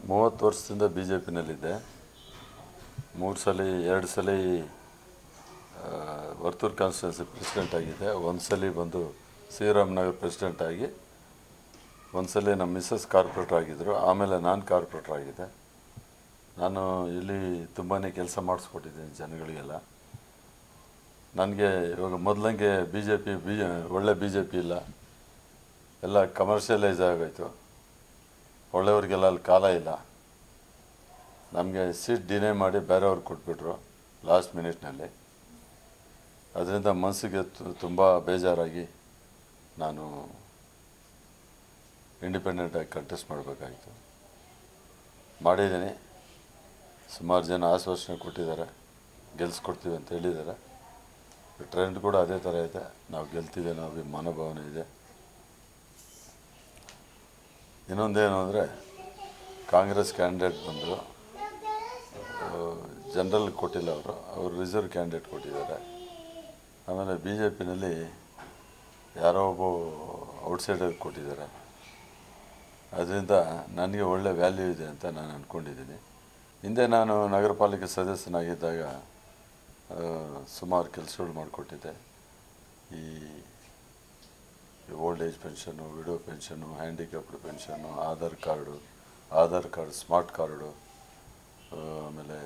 ಮೂವತ್ತು ವರ್ಷದಿಂದ B J ಪಿನಲ್ಲಿದ್ದೆ ಮೂರು ಸಲ ಎರಡು ಸಲ ಆ, ವರ್ತೂರು ಕಾನ್ಸ್ಟಿಟ್ಯೂನ್ಸಿ ಪ್ರೆಸಿಡೆಂಟ್ ಆಗಿದ್ದೆ ಒಂದು ಸಲ ಬಂದು ಶ್ರೀರಾಮನಗರ ಪ್ರೆಸಿಡೆಂಟ್ ಆಗಿ ಒಂದು ಸಲ ನಮ್ಮ ಮಿಸ್ಸಸ್ ಕಾರ್ಪೊರೇಟರ್ ಆಗಿದ್ದರು ಆಮೇಲೆ ನಾನು ಕಾರ್ಪೊರೇಟರ್ ಆಗಿದ್ದೆ ನಾನು ಇಲ್ಲಿ ತುಂಬಾ ಕೆಲಸ ಮಾಡಿಸ್ಕೊಟ್ಟಿದ್ದೀನಿ ಜನಗಳಿಗೆಲ್ಲ ನನಗೆ ಇವಾಗ ಮೊದಲಂಗೆ ಬಿ ಜೆ ಪಿ ಬಿ ಒಳ್ಳೆ ಬಿ ಜೆ ಪಿ ಇಲ್ಲ ಎಲ್ಲ ಕಮರ್ಷಿಯಲೈಸ್ ಆಗೋಯ್ತು ಒಳ್ಳೆಯವ್ರಿಗೆಲ್ಲ ಅಲ್ಲಿ ಕಾಲ ಇಲ್ಲ ನಮಗೆ ಸೀಟ್ ಡಿನೇ ಮಾಡಿ ಬೇರೆಯವ್ರಿಗೆ ಕೊಟ್ಬಿಟ್ರು ಲಾಸ್ಟ್ ಮಿನಿಟ್ನಲ್ಲಿ ಅದರಿಂದ ಮನಸ್ಸಿಗೆ ತುಂಬ ಬೇಜಾರಾಗಿ ನಾನು ಇಂಡಿಪೆಂಡೆಂಟಾಗಿ ಕಂಟೆಸ್ಟ್ ಮಾಡಬೇಕಾಗಿತ್ತು ಮಾಡಿದ್ದೀನಿ ಸುಮಾರು ಜನ ಆಶ್ವಾಸನೆ ಕೊಟ್ಟಿದ್ದಾರೆ ಗೆಲ್ಸ್ಕೊಡ್ತೀವಿ ಅಂತ ಹೇಳಿದ್ದಾರೆ ಟ್ರೆಂಡ್ ಕೂಡ ಅದೇ ಥರ ಇದೆ ನಾವು ಗೆಲ್ತೀವಿ ಅನ್ನೋ ಅಭಿ ಮನೋಭಾವನೆ ಇದೆ ಇನ್ನೊಂದೇನು ಅಂದರೆ ಕಾಂಗ್ರೆಸ್ ಕ್ಯಾಂಡಿಡೇಟ್ ಬಂದು ಜನರಲ್ ಕೊಟ್ಟಿಲ್ಲ ಅವರು ಅವರು ರಿಸರ್ವ್ ಕ್ಯಾಂಡಿಡೇಟ್ ಕೊಟ್ಟಿದ್ದಾರೆ ಆಮೇಲೆ ಬಿ ಜೆ ಪಿನಲ್ಲಿ ಯಾರೋ ಒಬ್ಬ ಔಟ್ಸೈಡರ್ ಕೊಟ್ಟಿದ್ದಾರೆ ಅದರಿಂದ ನನಗೆ ಒಳ್ಳೆ ವ್ಯಾಲ್ಯೂ ಇದೆ ಅಂತ ನಾನು ಅಂದ್ಕೊಂಡಿದ್ದೀನಿ ಹಿಂದೆ ನಾನು ನಗರ ಪಾಲಿಕೆ ಸದಸ್ಯನಾಗಿದ್ದಾಗ ಆ, ಸುಮಾರು ಕೆಲಸಗಳು ಮಾಡಿಕೊಟ್ಟಿದ್ದೆ ಈ old age pension widow pension handicapped pension Aadhaar card Aadhaar card smart card ಆ, ಆಮೇಲೆ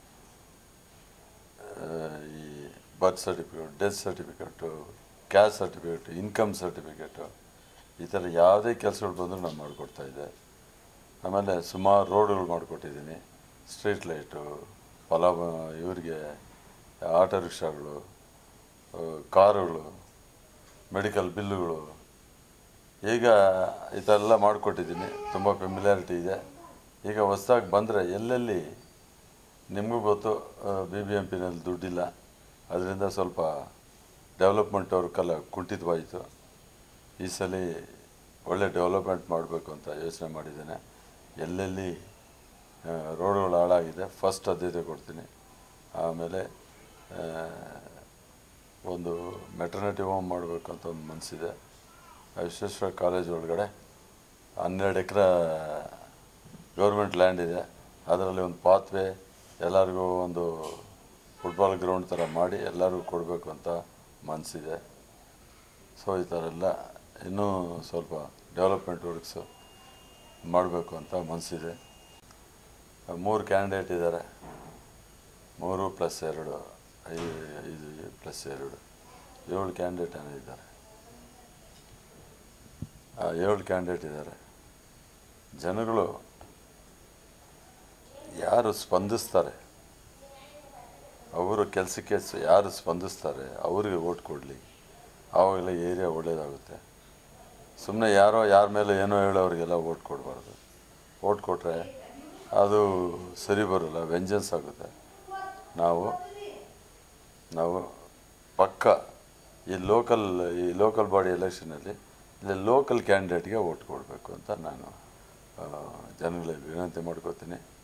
ಆ, ಈ birth certificate death certificate caste certificate income certificate ಈ ಥರ ಯಾವುದೇ ಕೆಲಸಗಳು ಬಂದರೂ ನಾನು ಮಾಡಿಕೊಡ್ತಾಯಿದ್ದೆ ಆಮೇಲೆ ಸುಮಾರು ರೋಡ್ಗಳು ಮಾಡಿಕೊಟ್ಟಿದ್ದೀನಿ ಸ್ಟ್ರೀಟ್ ಲೈಟು ಫಲ ಇವರಿಗೆ ಆಟೋ ರಿಕ್ಷಾಗಳು ಆ, ಕಾರುಗಳು ಮೆಡಿಕಲ್ ಬಿಲ್ಲುಗಳು ಈಗ ಈ ಥರ ಎಲ್ಲ ಮಾಡಿಕೊಟ್ಟಿದ್ದೀನಿ ತುಂಬ ಫೆಮಿಲಿಯಾರಿಟಿ ಇದೆ ಈಗ ಹೊಸ್ದಾಗಿ ಬಂದರೆ ಎಲ್ಲೆಲ್ಲಿ ನಿಮಗೂ ಗೊತ್ತು ಬಿ ಬಿ ಎಂ ಪಿನಲ್ಲಿ ದುಡ್ಡಿಲ್ಲ ಅದರಿಂದ ಸ್ವಲ್ಪ ಡೆವಲಪ್ಮೆಂಟ್ ಅವ್ರಿಗೆಲ್ಲ ಕುಂಠಿತವಾಯಿತು ಈ ಸಲ ಒಳ್ಳೆ ಡೆವಲಪ್ಮೆಂಟ್ ಮಾಡಬೇಕು ಅಂತ ಯೋಚನೆ ಮಾಡಿದ್ದೇನೆ ಎಲ್ಲೆಲ್ಲಿ ಆ, ರೋಡ್ಗಳು ಹಾಳಾಗಿದೆ ಫಸ್ಟ್ ಆದ್ಯತೆ ಕೊಡ್ತೀನಿ ಆಮೇಲೆ ಆ, ಒಂದು ಮೆಟರ್ನಿಟಿ ಹೋಮ್ ಮಾಡಬೇಕು ಅಂತ ಒಂದು ಮನಸ್ಸಿದೆ ವಿಶ್ವೇಶ್ವರ ಕಾಲೇಜ್ ಒಳಗಡೆ ಹನ್ನೆರಡು ಎಕರೆ ಗೌರ್ಮೆಂಟ್ ಲ್ಯಾಂಡ್ ಇದೆ ಅದರಲ್ಲಿ ಒಂದು ಪಾತ್ವೇ ಎಲ್ಲರಿಗೂ ಒಂದು ಫುಟ್ಬಾಲ್ ಗ್ರೌಂಡ್ ಥರ ಮಾಡಿ ಎಲ್ಲರಿಗೂ ಕೊಡಬೇಕು ಅಂತ ಮನಸ್ಸಿದೆ ಸೊ ಈ ಥರ ಎಲ್ಲ ಇನ್ನೂ ಸ್ವಲ್ಪ ಡೆವಲಪ್ಮೆಂಟ್ ವರ್ಕ್ಸು ಮಾಡಬೇಕು ಅಂತ ಮನಸ್ಸಿದೆ ಮೂರು ಕ್ಯಾಂಡಿಡೇಟ್ ಇದ್ದಾರೆ ಮೂರು ಪ್ಲಸ್ ಎರಡು ಐದು ಐದು ಪ್ಲಸ್ ಎರಡು ಏಳು ಕ್ಯಾಂಡಿಡೇಟ್ ಏನೋ ಇದ್ದಾರೆ ಆ, ಏಳು ಕ್ಯಾಂಡಿಡೇಟ್ ಇದ್ದಾರೆ ಜನಗಳು ಯಾರು ಸ್ಪಂದಿಸ್ತಾರೆ ಅವರು ಕೆಲಸಕ್ಕೆ ಸ- ಯಾರು ಸ್ಪಂದಿಸ್ತಾರೆ ಅವರಿಗೆ ಓಟ್ ಕೊಡಲಿ ಆವಾಗಲೇ ಏರಿಯಾ ಒಳ್ಳೆಯದಾಗುತ್ತೆ ಸುಮ್ಮನೆ ಯಾರೋ ಯಾರ ಮೇಲೆ ಏನೋ ಹೇಳೋರಿಗೆಲ್ಲ ಓಟ್ ಕೊಡಬಾರ್ದು ಓಟ್ ಕೊಟ್ಟರೆ ಅದು ಸರಿ ಬರೋಲ್ಲ ವೆಂಜನ್ಸ್ ಆಗುತ್ತೆ ನಾವು ನಾವು ಪಕ್ಕ ಈ ಲೋಕಲ್ ಈ ಲೋಕಲ್ ಬಾಡಿ ಎಲೆಕ್ಷನಲ್ಲಿ ಇಲ್ಲಿ ಲೋಕಲ್ ಕ್ಯಾಂಡಿಡೇಟ್ಗೆ ಓಟ್ ಕೊಡಬೇಕು ಅಂತ ನಾನು ಆ, ಜನಗಳಿಗೆ ವಿನಂತಿ ಮಾಡ್ಕೋತೀನಿ